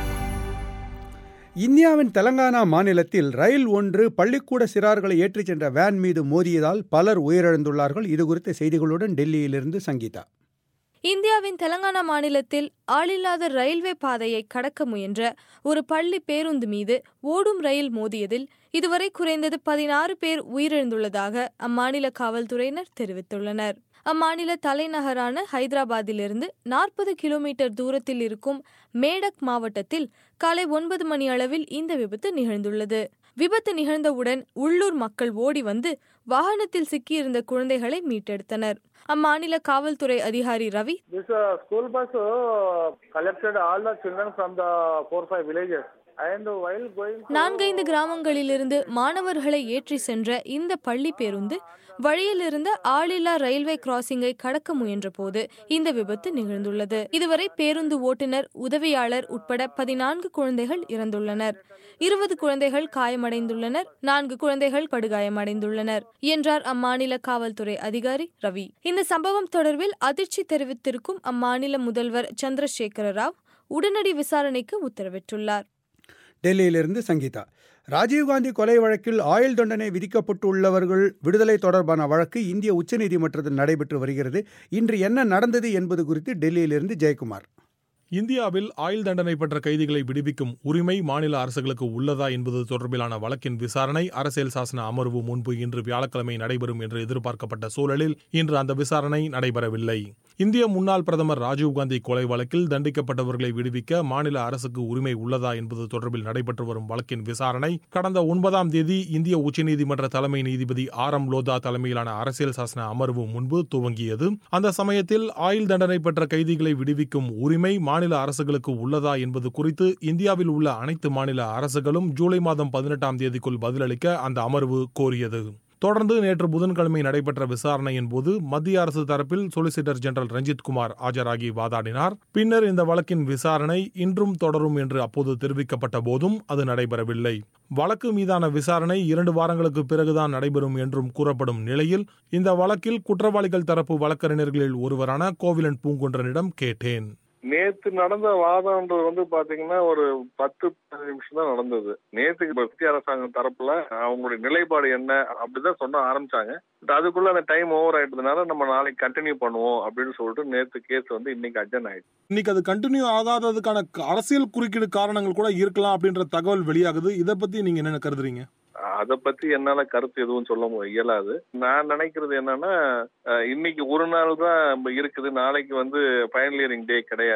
இந்தியாவின் தெலங்கானா மாநிலத்தில் ரயில் ஒன்று பள்ளிக்கூட சிறார்களை ஏற்றிச் சென்ற வேன் மீது மோதியதால் பலர் உயிரிழந்துள்ளார்கள் இதுகுறித்த செய்திகளுடன் டெல்லியிலிருந்து சங்கீதா இந்தியாவின் தெலங்கானா மாநிலத்தில் ஆளில்லாத ரயில்வே பாதையை கடக்க முயன்ற ஒரு பள்ளி பேருந்து மீது ஓடும் ரயில் மோதியதில் இதுவரை குறைந்தது பதினாறு பேர் உயிரிழந்துள்ளதாக அம்மாநில காவல்துறையினர் தெரிவித்துள்ளனர் அம்மாநில தலைநகரான ஹைதராபாத்திலிருந்து நாற்பது கிலோமீட்டர் தூரத்தில் இருக்கும் மேடக் மாவட்டத்தில் காலை ஒன்பது மணி அளவில் இந்த விபத்து நிகழ்ந்துள்ளது விபத்து நிகழ்ந்தவுடன் உள்ளூர் மக்கள் ஓடி வந்து வாகனத்தில் சிக்கியிருந்த குழந்தைகளை மீட்டெடுத்தனர் அம்மாநில காவல்துறை அதிகாரி Ravi This uh, school bus uh, collected all the children from the four five villages. And while going to நான்கைந்து கிராமங்களிலிருந்து மாணவர்களை ஏற்றி சென்ற இந்த பள்ளி பேருந்து வழியில் இருந்த ஆளில்லா ரயில்வே கிராசிங்கை கடக்க முயன்ற போது இந்த விபத்து நிகழ்ந்துள்ளது இதுவரை பேருந்து ஓட்டுநர் உதவியாளர் உட்பட பதினான்கு குழந்தைகள் இறந்துள்ளனர் இருபது குழந்தைகள் காயமடைந்துள்ளனர் நான்கு குழந்தைகள் படுகாயமடைந்துள்ளனர் என்றார் அம்மாநில காவல்துறை அதிகாரி ரவி இந்த சம்பவம் தொடர்பில் அதிர்ச்சி தெரிவித்திருக்கும் அம்மாநில முதல்வர் சந்திரசேகர ராவ் உடனடி விசாரணைக்கு உத்தரவிட்டுள்ளார் டெல்லியிலிருந்து சங்கீதா ராஜீவ்காந்தி கொலை வழக்கில் ஆயுள் தண்டனை விதிக்கப்பட்டுள்ளவர்கள் விடுதலை தொடர்பான வழக்கு இந்திய உச்சநீதிமன்றத்தில் நடைபெற்று வருகிறது இன்று என்ன நடந்தது என்பது குறித்து டெல்லியிலிருந்து ஜெயக்குமார் இந்தியாவில் ஆயுள் தண்டனை பெற்ற கைதிகளை விடுவிக்கும் உரிமை மாநில அரசுகளுக்கு உள்ளதா என்பது தொடர்பிலான வழக்கின் விசாரணை அரசியல் சாசன அமர்வு முன்பு இன்று வியாழக்கிழமை நடைபெறும் என்று எதிர்பார்க்கப்பட்ட சூழலில் இன்று அந்த விசாரணை நடைபெறவில்லை இந்திய முன்னாள் பிரதமர் ராஜீவ்காந்தி கொலை வழக்கில் தண்டிக்கப்பட்டவர்களை விடுவிக்க மாநில அரசுக்கு உரிமை உள்ளதா என்பது தொடர்பில் நடைபெற்று வரும் வழக்கின் விசாரணை கடந்த ஒன்பதாம் தேதி இந்திய உச்சநீதிமன்ற தலைமை நீதிபதி ஆர் எம் லோதா தலைமையிலான அரசியல் சாசன அமர்வு முன்பு துவங்கியது அந்த சமயத்தில் ஆயுள் தண்டனை பெற்ற கைதிகளை விடுவிக்கும் உரிமை மாநில அரசுகளுக்கு உள்ளதா என்பது குறித்து இந்தியாவில் உள்ள அனைத்து மாநில அரசுகளும் ஜூலை மாதம் பதினெட்டாம் தேதிக்குள் பதிலளிக்க அந்த அமர்வு கோரியது தொடர்ந்து நேற்று புதன்கிழமை நடைபெற்ற விசாரணையின் போது மத்திய அரசு தரப்பில் சொலிசிட்டர் ஜெனரல் ரஞ்சித் குமார் ஆஜராகி வாதாடினார் பின்னர் இந்த வழக்கின் விசாரணை இன்றும் தொடரும் என்று அப்போது தெரிவிக்கப்பட்ட போதும் அது நடைபெறவில்லை வழக்கு மீதான விசாரணை இரண்டு வாரங்களுக்கு பிறகுதான் நடைபெறும் என்றும் கூறப்படும் நிலையில் இந்த வழக்கில் குற்றவாளிகள் தரப்பு வழக்கறிஞர்களில் ஒருவரான கோவிலன் பூங்குன்றனிடம் கேட்டேன் நேத்து நடந்த வாதம்ன்றது வந்து பாத்தீங்கன்னா ஒரு பத்து பதினஞ்சு நிமிஷம் தான் நடந்தது நேத்துக்கு மத்திய அரசாங்கம் தரப்புல அவங்களுடைய நிலைப்பாடு என்ன அப்படிதான் சொன்ன ஆரம்பிச்சாங்க பட் அதுக்குள்ள அந்த டைம் ஓவர் ஆயிட்டதுனால நம்ம நாளைக்கு கண்டினியூ பண்ணுவோம் அப்படின்னு சொல்லிட்டு நேத்து கேஸ் வந்து இன்னைக்கு அஜன் ஆயிடுச்சு இன்னைக்கு அது கண்டினியூ ஆகாததுக்கான அரசியல் குறுக்கீடு காரணங்கள் கூட இருக்கலாம் அப்படின்ற தகவல் வெளியாகுது இதை பத்தி நீங்க என்ன கருதுறீங்க அதை பத்தி என்னால கருத்து எதுவும் சொல்ல இயலாது நான் நினைக்கிறது என்னன்னா இன்னைக்கு ஒரு நாள் தான் இருக்குது நாளைக்கு வந்து ஃபைனல் இயரிங் டே கிடையாது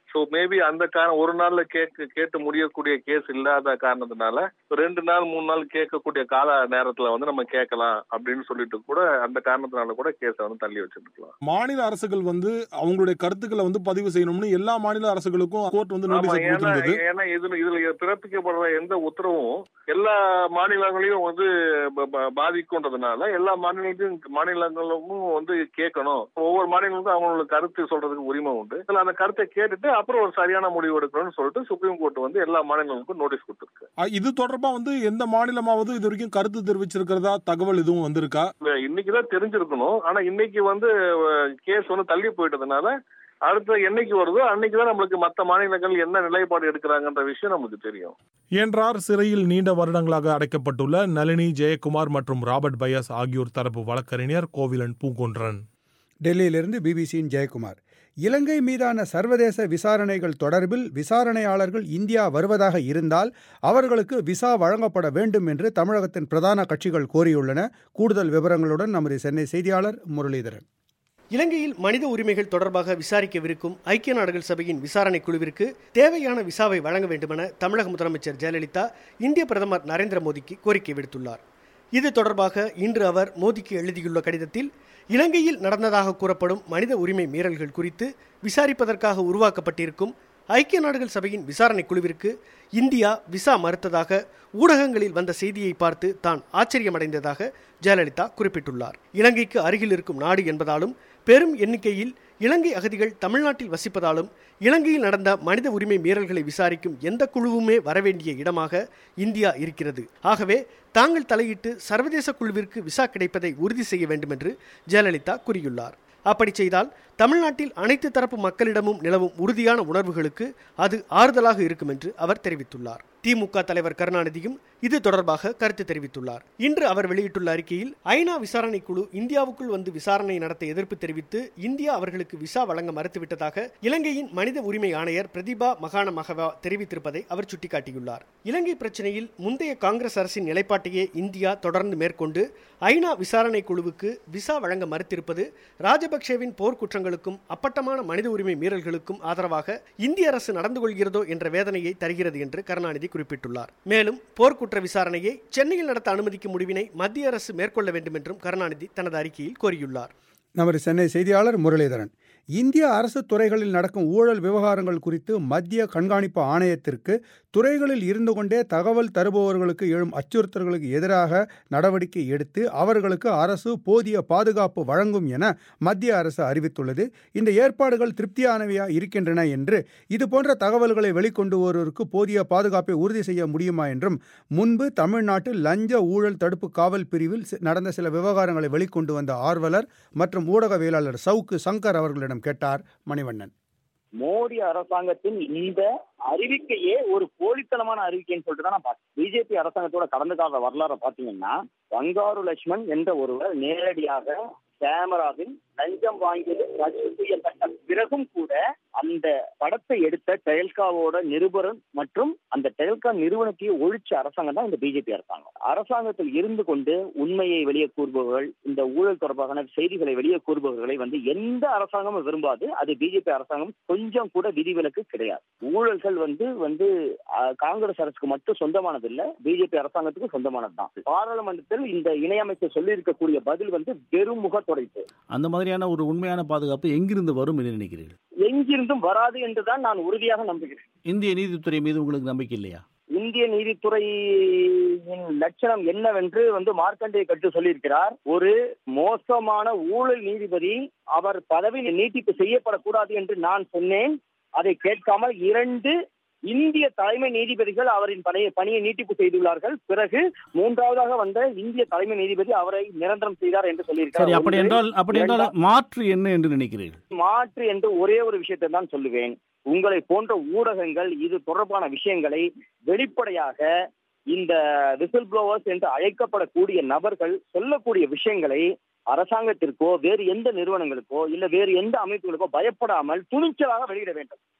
ஸோ மேபி அந்த காரணம் ஒரு நாள்ல கேக்கு கேட்டு முடியக்கூடிய கேஸ் இல்லாத காரணத்தினால ரெண்டு நாள் மூணு நாள் கேட்கக்கூடிய கால நேரத்துல வந்து நம்ம கேட்கலாம் அப்படின்னு சொல்லிட்டு கூட அந்த காரணத்தினால கூட கேஸை வந்து தள்ளி வச்சிருக்கலாம் மாநில அரசுகள் வந்து அவங்களுடைய கருத்துக்களை வந்து பதிவு செய்யணும்னு எல்லா மாநில அரசுகளுக்கும் கோர்ட் வந்து ஆமா நோட்டீஸ் ஏன்னா கொடுத்திருந்தது ஏன்னா இதுல இதுல பிறப்பிக்கப்படுற எந்த உத்தரவும் எல்லா மாநிலங்களையும் வந்து ப- ப- பாதிக்கும்ன்றதுனால எல்லா மாநிலத்தையும் மாநிலங்களும் வந்து கேட்கணும் ஒவ்வொரு மாநிலங்களுக்கும் அவங்களோட கருத்து சொல்றதுக்கு உரிமை உண்டு இதுல அந்த கருத்தை கேட்டுட்டு அப்புறம் ஒரு சரியான முடிவு எடுக்கணும்னு சொல்லிட்டு சுப்ரீம் கோர்ட் வந்து எல்லா மாநிலங்களுக்கும் நோட்டீஸ் கொடுத்துருக்கு அ, இது தொடர்பா வந்து எந்த மாநிலமாவது இது வரைக்கும் கருத்து தெரிவிச்சிருக்கிறதா தகவல் எதுவும் வந்திருக்கா இல்ல, இன்னைக்குதான் தெரிஞ்சிருக்கணும் ஆனா இன்னைக்கு வந்து கேஸ் வந்து தள்ளி போயிட்டதுனால அடுத்த என்னைக்கு வருதோ அன்னைக்குதான் நம்மளுக்கு மத்த மாநிலங்கள் என்ன நிலைப்பாடு எடுக்கிறாங்கன்ற விஷயம் நமக்கு தெரியும் என்றார் சிறையில் நீண்ட வருடங்களாக அடைக்கப்பட்டுள்ள நளினி ஜெயக்குமார் மற்றும் ராபர்ட் பயாஸ் ஆகியோர் தரப்பு வழக்கறிஞர் கோவிலன் பூங்குன்றன் டெல்லியிலிருந்து பிபிசியின் ஜெயக்குமார் இலங்கை மீதான சர்வதேச விசாரணைகள் தொடர்பில் விசாரணையாளர்கள் இந்தியா வருவதாக இருந்தால் அவர்களுக்கு விசா வழங்கப்பட வேண்டும் என்று தமிழகத்தின் பிரதான கட்சிகள் கோரியுள்ளன கூடுதல் விவரங்களுடன் நமது சென்னை செய்தியாளர் முரளிதரன் இலங்கையில் மனித உரிமைகள் தொடர்பாக விசாரிக்கவிருக்கும் ஐக்கிய நாடுகள் சபையின் விசாரணை குழுவிற்கு தேவையான விசாவை வழங்க வேண்டுமென தமிழக முதலமைச்சர் ஜெயலலிதா இந்திய பிரதமர் நரேந்திர மோடிக்கு கோரிக்கை விடுத்துள்ளார் இது தொடர்பாக இன்று அவர் மோடிக்கு எழுதியுள்ள கடிதத்தில் இலங்கையில் நடந்ததாக கூறப்படும் மனித உரிமை மீறல்கள் குறித்து விசாரிப்பதற்காக உருவாக்கப்பட்டிருக்கும் ஐக்கிய நாடுகள் சபையின் விசாரணை குழுவிற்கு இந்தியா விசா மறுத்ததாக ஊடகங்களில் வந்த செய்தியை பார்த்து தான் ஆச்சரியமடைந்ததாக ஜெயலலிதா குறிப்பிட்டுள்ளார் இலங்கைக்கு அருகில் இருக்கும் நாடு என்பதாலும் பெரும் எண்ணிக்கையில் இலங்கை அகதிகள் தமிழ்நாட்டில் வசிப்பதாலும் இலங்கையில் நடந்த மனித உரிமை மீறல்களை விசாரிக்கும் எந்த குழுவுமே வரவேண்டிய இடமாக இந்தியா இருக்கிறது ஆகவே தாங்கள் தலையிட்டு சர்வதேச குழுவிற்கு விசா கிடைப்பதை உறுதி செய்ய வேண்டும் என்று ஜெயலலிதா கூறியுள்ளார் அப்படி செய்தால் தமிழ்நாட்டில் அனைத்து தரப்பு மக்களிடமும் நிலவும் உறுதியான உணர்வுகளுக்கு அது ஆறுதலாக இருக்கும் என்று அவர் தெரிவித்துள்ளார் திமுக தலைவர் கருணாநிதியும் இது தொடர்பாக கருத்து தெரிவித்துள்ளார் இன்று அவர் வெளியிட்டுள்ள அறிக்கையில் ஐநா விசாரணை குழு இந்தியாவுக்குள் வந்து விசாரணை நடத்த எதிர்ப்பு தெரிவித்து இந்தியா அவர்களுக்கு விசா வழங்க மறுத்துவிட்டதாக இலங்கையின் மனித உரிமை ஆணையர் பிரதிபா மகான மகவா தெரிவித்திருப்பதை அவர் சுட்டிக்காட்டியுள்ளார் இலங்கை பிரச்சனையில் முந்தைய காங்கிரஸ் அரசின் நிலைப்பாட்டையே இந்தியா தொடர்ந்து மேற்கொண்டு ஐநா விசாரணை குழுவுக்கு விசா வழங்க மறுத்திருப்பது ராஜபக்சேவின் போர்க்குற்றங்களுக்கும் அப்பட்டமான மனித உரிமை மீறல்களுக்கும் ஆதரவாக இந்திய அரசு நடந்து கொள்கிறதோ என்ற வேதனையை தருகிறது என்று கருணாநிதி குறிப்பிட்டுள்ளார் மேலும் போர்க்குற்ற விசாரணையை சென்னையில் நடத்த அனுமதிக்கும் முடிவினை மத்திய அரசு மேற்கொள்ள வேண்டும் என்றும் கருணாநிதி தனது அறிக்கையில் கோரியுள்ளார் நமது சென்னை செய்தியாளர் முரளிதரன் இந்திய அரசு துறைகளில் நடக்கும் ஊழல் விவகாரங்கள் குறித்து மத்திய கண்காணிப்பு ஆணையத்திற்கு துறைகளில் இருந்து கொண்டே தகவல் தருபவர்களுக்கு எழும் அச்சுறுத்தல்களுக்கு எதிராக நடவடிக்கை எடுத்து அவர்களுக்கு அரசு போதிய பாதுகாப்பு வழங்கும் என மத்திய அரசு அறிவித்துள்ளது இந்த ஏற்பாடுகள் திருப்தியானவையா இருக்கின்றன என்று இதுபோன்ற தகவல்களை வெளிக்கொண்டு வருவோருக்கு போதிய பாதுகாப்பை உறுதி செய்ய முடியுமா என்றும் முன்பு தமிழ்நாட்டில் லஞ்ச ஊழல் தடுப்பு காவல் பிரிவில் சி- நடந்த சில விவகாரங்களை வெளிக்கொண்டு வந்த ஆர்வலர் மற்றும் ஊடகவியலாளர் சவுக்கு சங்கர் அவர்களிடம் கேட்டார் மணிவண்ணன் மோடி அரசாங்கத்தின் இந்த அறிவிக்கையே ஒரு போலித்தனமான அறிவிக்கைன்னு சொல்லிட்டு தான் நான் பார்த்தேன் பிஜேபி அரசாங்கத்தோட கடந்த கால வரலாறை பார்த்தீங்கன்னா பங்காரு லட்சுமண் என்ற ஒருவர் நேரடியாக கேமராவில் லஞ்சம் வாங்கியது ரத்து செய்யப்பட்ட பிறகும் கூட அந்த படத்தை எடுத்த டெல்காவோட நிருபரன் மற்றும் அந்த டெல்கா நிறுவனத்தையே ஒழிச்ச அரசாங்கம் தான் இந்த பிஜேபி அரசாங்கம் அரசாங்கத்தில் இருந்து கொண்டு உண்மையை வெளியே கூறுபவர்கள் இந்த ஊழல் தொடர்பான செய்திகளை வெளியே கூறுபவர்களை வந்து எந்த அரசாங்கமும் விரும்பாது அது பிஜேபி அரசாங்கம் கொஞ்சம் கூட விதிவிலக்கு கிடையாது ஊழல்கள் வந்து வந்து அஹ், காங்கிரஸ் அரசுக்கு மட்டும் சொந்தமானது இல்ல பிஜேபி அரசாங்கத்துக்கு சொந்தமானது தான் பாராளுமன்றத்தில் இந்த இணையமைச்சர் சொல்லி இருக்கக்கூடிய பதில் வந்து வெறும் முகத்துடைப்பு அந்த மாதிரியான ஒரு உண்மையான பாதுகாப்பு எங்கிருந்து வரும் என்று நினைக்கிறீர்கள் எங்கிருந்தும் வராது என்றுதான் நான் உறுதியாக நம்புகிறேன் இந்திய நீதித்துறை மீது உங்களுக்கு நம்பிக்கை இல்லையா இந்திய நீதித்துறையின் லட்சணம் என்னவென்று வந்து மார்க்கண்டே கட்டு சொல்லியிருக்கிறார் ஒரு மோசமான ஊழல் நீதிபதி அவர் பதவியில் நீட்டிப்பு செய்யப்படக்கூடாது என்று நான் சொன்னேன் அதை கேட்காமல் இரண்டு இந்திய தலைமை நீதிபதிகள் அவரின் பணியை பணியை நீட்டிப்பு செய்துள்ளார்கள் பிறகு மூன்றாவதாக வந்த இந்திய தலைமை நீதிபதி அவரை நிரந்தரம் செய்தார் என்று சரி சொல்லியிருக்கிறார் அப்படி ஒன்று. என்றால் அப்படி என்றால் இரண்டா- மாற்று என்ன என்று நினைக்கிறீர்கள் மாற்று என்று ஒரே ஒரு விஷயத்தை தான் சொல்லுவேன் உங்களை போன்ற ஊடகங்கள் இது தொடர்பான விஷயங்களை வெளிப்படையாக இந்த விசில் ப்ளோவர்ஸ் என்று அழைக்கப்படக்கூடிய நபர்கள் சொல்லக்கூடிய விஷயங்களை அரசாங்கத்திற்கோ வேறு எந்த நிறுவனங்களுக்கோ இல்ல வேறு எந்த அமைப்புகளுக்கோ பயப்படாமல் துணிச்சலாக வெளியிட வேண்டும்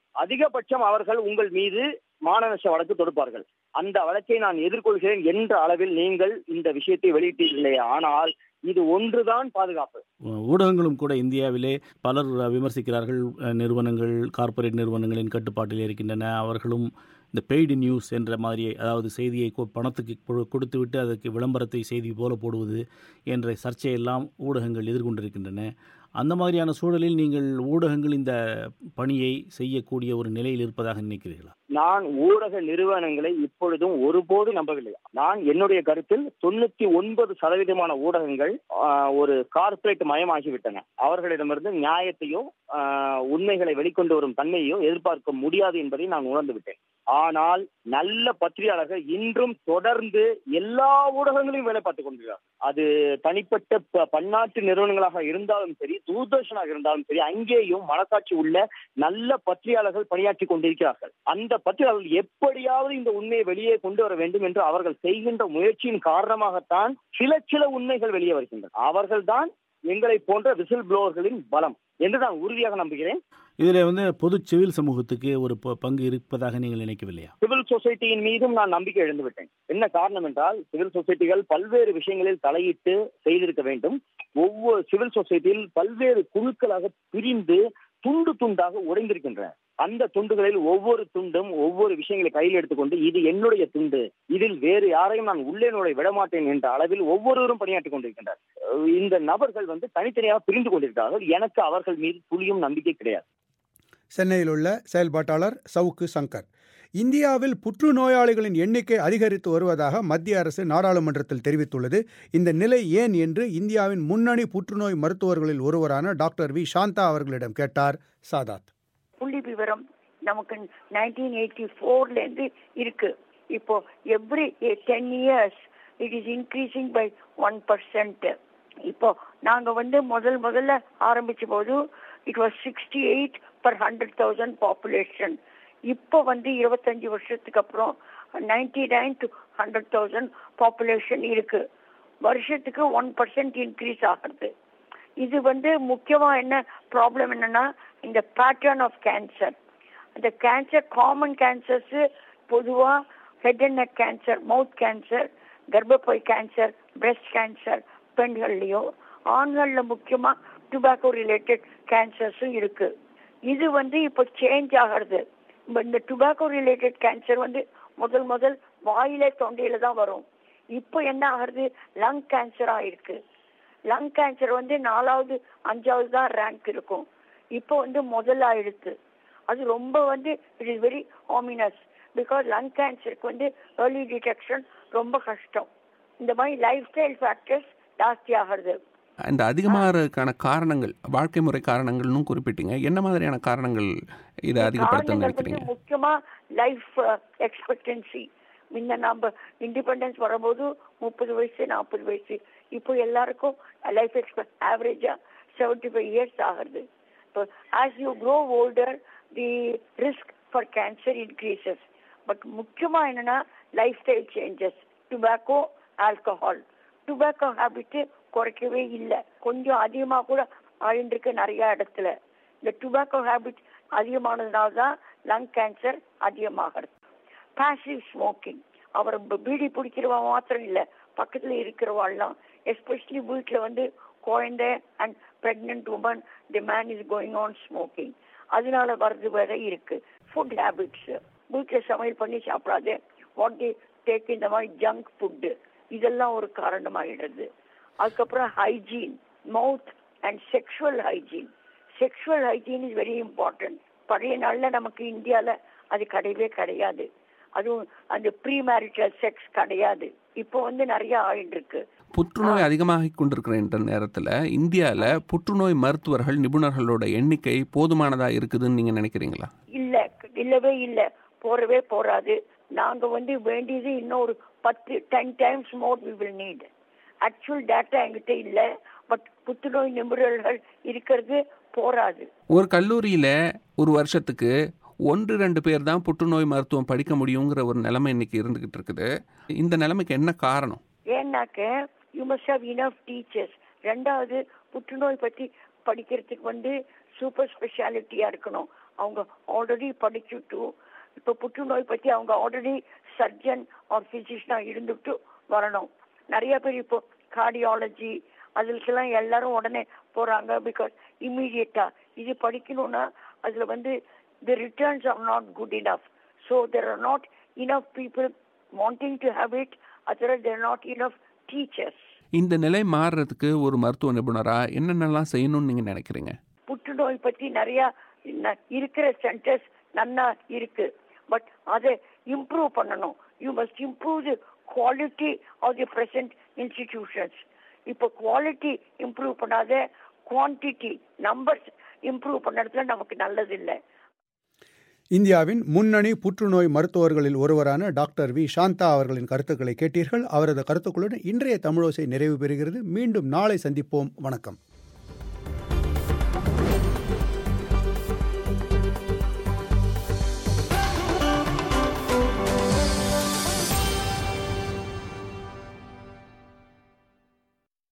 அதிகபட்சம் அவர்கள் உங்கள் மீது மானநஷ்ட வழக்கு தொடுப்பார்கள் அந்த வழக்கை நான் எதிர்கொள்கிறேன் என்ற அளவில் நீங்கள் இந்த விஷயத்தை வெளியிட்டீர்களே ஆனால் இது ஒன்றுதான் பாதுகாப்பு ஊடகங்களும் கூட இந்தியாவிலே பலர் விமர்சிக்கிறார்கள் அஹ், நிறுவனங்கள் கார்ப்பரேட் நிறுவனங்களின் கட்டுப்பாட்டில் இருக்கின்றன அவர்களும் இந்த பெய்டு நியூஸ் என்ற மாதிரி அதாவது செய்தியை கொ- பணத்துக்கு கொடு- கொடுத்துவிட்டு அதற்கு விளம்பரத்தை செய்தி போல போடுவது என்ற சர்ச்சையெல்லாம் ஊடகங்கள் எதிர்கொண்டிருக்கின்றன அந்த மாதிரியான சூழலில் நீங்கள் ஊடகங்கள் இந்த பணியை செய்யக்கூடிய ஒரு நிலையில் இருப்பதாக நினைக்கிறீர்களா நான் ஊடக நிறுவனங்களை இப்பொழுதும் ஒருபோதும் நம்பவில்லை நான் என்னுடைய கருத்தில் தொண்ணூத்தி ஒன்பது சதவீதமான ஊடகங்கள் ஆஹ், ஒரு கார்ப்பரேட் மயமாகிவிட்டன அவர்களிடமிருந்து நியாயத்தையோ ஆஹ், உண்மைகளை வெளிக்கொண்டு வரும் தன்மையோ எதிர்பார்க்க முடியாது என்பதை நான் உணர்ந்து விட்டேன் ஆனால் நல்ல பத்திரிகையாளர்கள் இன்றும் தொடர்ந்து எல்லா ஊடகங்களையும் வேலை பார்த்துக் கொண்டிருக்கிறார் அது தனிப்பட்ட ப- பன்னாட்டு நிறுவனங்களாக இருந்தாலும் சரி தூர்தர்ஷனாக இருந்தாலும் சரி அங்கேயும் மனசாட்சி உள்ள நல்ல பத்திரிகையாளர்கள் பணியாற்றி கொண்டிருக்கிறார்கள் அந்த பத்திரிகையாளர்கள் எப்படியாவது இந்த உண்மையை வெளியே கொண்டு வர வேண்டும் என்று அவர்கள் செய்கின்ற முயற்சியின் காரணமாகத்தான் சில சில உண்மைகள் வெளியே வருகின்றன அவர்கள்தான் எங்களை போன்ற விசில் புளோவர்களின் பலம் என்று நான் உறுதியாக நம்புகிறேன் இதில் வந்து பொது சிவில் சமூகத்துக்கு ஒரு ப- பங்கு இருப்பதாக நீங்கள் நினைக்கவில்லையா சிவில் சொசைட்டியின் மீதும் நான் நம்பிக்கை இழந்து விட்டேன் என்ன காரணம் என்றால் சிவில் சொசைட்டிகள் பல்வேறு விஷயங்களில் தலையிட்டு செய்திருக்க வேண்டும் ஒவ்வொரு சிவில் சொசைட்டியில் பல்வேறு குழுக்களாக பிரிந்து துண்டு துண்டாக உடைந்திருக்கின்றன அந்த துண்டுகளில் ஒவ்வொரு துண்டும் ஒவ்வொரு விஷயங்களை கையில் எடுத்துக்கொண்டு இது என்னுடைய துண்டு இதில் வேறு யாரையும் நான் உள்ளே நுழை விடமாட்டேன் என்ற அளவில் ஒவ்வொருவரும் பணியாற்றிக் கொண்டிருக்கின்றனர் அஹ் இந்த நபர்கள் வந்து தனித்தனியாக பிரிந்து கொண்டிருக்கிறார்கள் எனக்கு அவர்கள் மீது துளியும் நம்பிக்கை கிடையாது சென்னையில் உள்ள செயல்பாட்டாளர் சவுக்கு சங்கர் இந்தியாவில் புற்றுநோயாளிகளின் எண்ணிக்கை அதிகரித்து வருவதாக மத்திய அரசு நாடாளுமன்றத்தில் தெரிவித்துள்ளது இந்த நிலை ஏன் என்று இந்தியாவின் முன்னணி புற்றுநோய் மருத்துவர்களில் ஒருவரான டாக்டர் வி சாந்தா அவர்களிடம் கேட்டார் சாதாத் புள்ளி விவரம் நமக்கு நைன்டீன் எயிட்டி ஃபோர்லேருந்து இருக்கு இப்போ every ten years it is increasing by one percent இப்போ நாங்க வந்து முதல் முதல்ல ஆரம்பிச்ச போது it was sixty eight per hundred thousand population இப்போ வந்து இருபத்தஞ்சு வருஷத்துக்கு அப்புறம் ninety nine to hundred thousand population இருக்கு வருஷத்துக்கு ஒன் பர்சன்ட் இன்க்ரீஸ் ஆகிறது இது வந்து முக்கியமா என்ன ப்ராப்ளம் என்னன்னா இந்த பேட்டர்ன் ஆஃப் கேன்சர் அந்த கேன்சர் காமன் கேன்சர்ஸ் பொதுவா head and neck cancer mouth cancer கர்ப்பப்பை கேன்சர் பிரஸ்ட் கேன்சர் பெண்கள்லயோ ஆண்கள்ல முக்கியமா டுபாக்கோ ரிலேட்டட் கேன்சர்ஸும் இருக்கு இது வந்து இப்போ சேஞ்ச் ஆகிறது இப்ப இந்த டுபாக்கோ ரிலேட்டட் கேன்சர் வந்து முதல் முதல் வாயில தொண்டையில தான் வரும் இப்போ என்ன ஆகுறது லங் கேன்சரா இருக்கு லங் கேன்சர் வந்து நாலாவது அஞ்சாவது தான் ரேங்க் இருக்கும் இப்போ வந்து முதல் ஆயிடுத்து அது ரொம்ப வந்து it is very ominous because lung கேன்சருக்கு வந்து ஏர்லி டிடெக்ஷன் ரொம்ப கஷ்டம் இந்த மாதிரி லைஃப் ஸ்டைல் ஃபேக்டர்ஸ் ஜாஸ்தி ஆகிறது இந்த அதிகமாகிறதுக்கான காரணங்கள் வாழ்க்கை முறை காரணங்கள்னு குறிப்பிட்டீங்க என்ன மாதிரியான காரணங்கள் இதை அதிகப்படுத்த காரணங்கள் நினைக்கிறீங்க வந்து முக்கியமா லைஃப் எக்ஸ்பெக்டன்சி முன்ன நம்ம இண்டிபெண்டன்ஸ் வரும்போது முப்பது வயசு நாற்பது வயசு இப்போ எல்லாருக்கும் லைஃப் எக்ஸ்பெக்ட் ஆவரேஜா செவன்டி ஃபைவ் இயர்ஸ் ஆகுது இப்போ as you grow older the risk for cancer increases but முக்கியமா என்னன்னா lifestyle changes tobacco alcohol tobacco habit குறைக்கவே இல்லை கொஞ்சம் அதிகமா கூட ஆயிருக்கு நிறைய இடத்துல இந்த டுபாக்கோ ஹேபிட் அதிகமானதுனால தான் லங் கேன்சர் அதிகமாகிறது பாசிவ் ஸ்மோக்கிங் அவர் ப- பீடி பிடிக்கிறவன் மாத்திரம் இல்ல பக்கத்துல இருக்கிறவாள்லாம் எஸ்பெஷலி வீட்டுல வந்து குழந்தை and pregnant women the man is going on smoking அதனால வர்றது வேற இருக்கு ஃபுட் ஹேபிட்ஸ் வீட்டுல சமையல் பண்ணி சாப்பிடாது வாட் தி டேக் இந்த மாதிரி ஜங்க் ஃபுட்டு இதெல்லாம் ஒரு காரணமாயிடுது அதுக்கப்புறம் hygiene mouth and sexual hygiene sexual hygiene is very important பழைய நாள்ல நமக்கு இந்தியால அது கிடையவே கிடையாது அதுவும் அந்த ப்ரீ மேரிட்டல் செக்ஸ் கிடையாது இப்போ வந்து நிறைய ஆயிட்டு இருக்கு புற்றுநோய் அதிகமாகிக் கொண்டிருக்கிற இந்த நேரத்தில் இந்தியாவில் புற்றுநோய் மருத்துவர்கள் நிபுணர்களோட எண்ணிக்கை போதுமானதாக இருக்குதுன்னு நீங்கள் நினைக்கிறீங்களா இல்ல இல்லவே இல்ல போறவே போறாது நாங்க வந்து வேண்டியது இன்னும் ஒரு பத்து ten times more we will need actual data என்கிட்ட இல்ல பட் புற்றுநோய் நிபுணர்கள் இருக்கிறது போராது ஒரு கல்லூரியில் ஒரு வருஷத்துக்கு ஒன்று ரெண்டு பேர் தான் புற்றுநோய் மருத்துவம் படிக்க முடியுங்கிற ஒரு நிலைமை இன்னைக்கு இருந்துகிட்டு இருக்குது இந்த நிலைமைக்கு என்ன காரணம் ஏன்னாக்க you must have enough teachers ரெண்டாவது புற்றுநோய் பத்தி படிக்கிறதுக்கு வந்து சூப்பர் ஸ்பெஷாலிட்டியா இருக்கணும் அவங்க ஆல்ரெடி படிச்சுட்டு இப்போ புற்றுநோய் பற்றி அவங்க ஆல்ரெடி சர்ஜன் ஆர் ஃபிசிஷியனாக இருந்துட்டு வரணும் நிறைய பேர் இப்போ கார்டியாலஜி அதுக்கெல்லாம் எல்லாரும் உடனே போறாங்க பிகாஸ் இம்மீடியட்டா இது படிக்கணும்னா அதுல வந்து the returns are not good enough so there are not enough people wanting to have it other there not enough teachers இந்த நிலை மாறுறதுக்கு ஒரு மருத்துவ நிபுணரா என்னென்னலாம் செய்யணும்னு நீங்க நினைக்கிறீங்க புற்றுநோய் பற்றி நிறைய ந- இருக்கிற சென்டர்ஸ் நன்னா இருக்கு பட் அதை இம்ப்ரூவ் பண்ணணும் you must improve the quality of the present institutions இப்போ குவாலிட்டி இம்ப்ரூவ் பண்ணாத குவான்டிட்டி நம்பர்ஸ் இம்ப்ரூவ் பண்ணுறதுல நமக்கு நல்லது இல்லை இந்தியாவின் முன்னணி புற்றுநோய் மருத்துவர்களில் ஒருவரான டாக்டர் வி சாந்தா அவர்களின் கருத்துக்களை கேட்டீர்கள் அவரது கருத்துக்களுடன் இன்றைய தமிழோசை நிறைவு பெறுகிறது மீண்டும் நாளை சந்திப்போம் வணக்கம்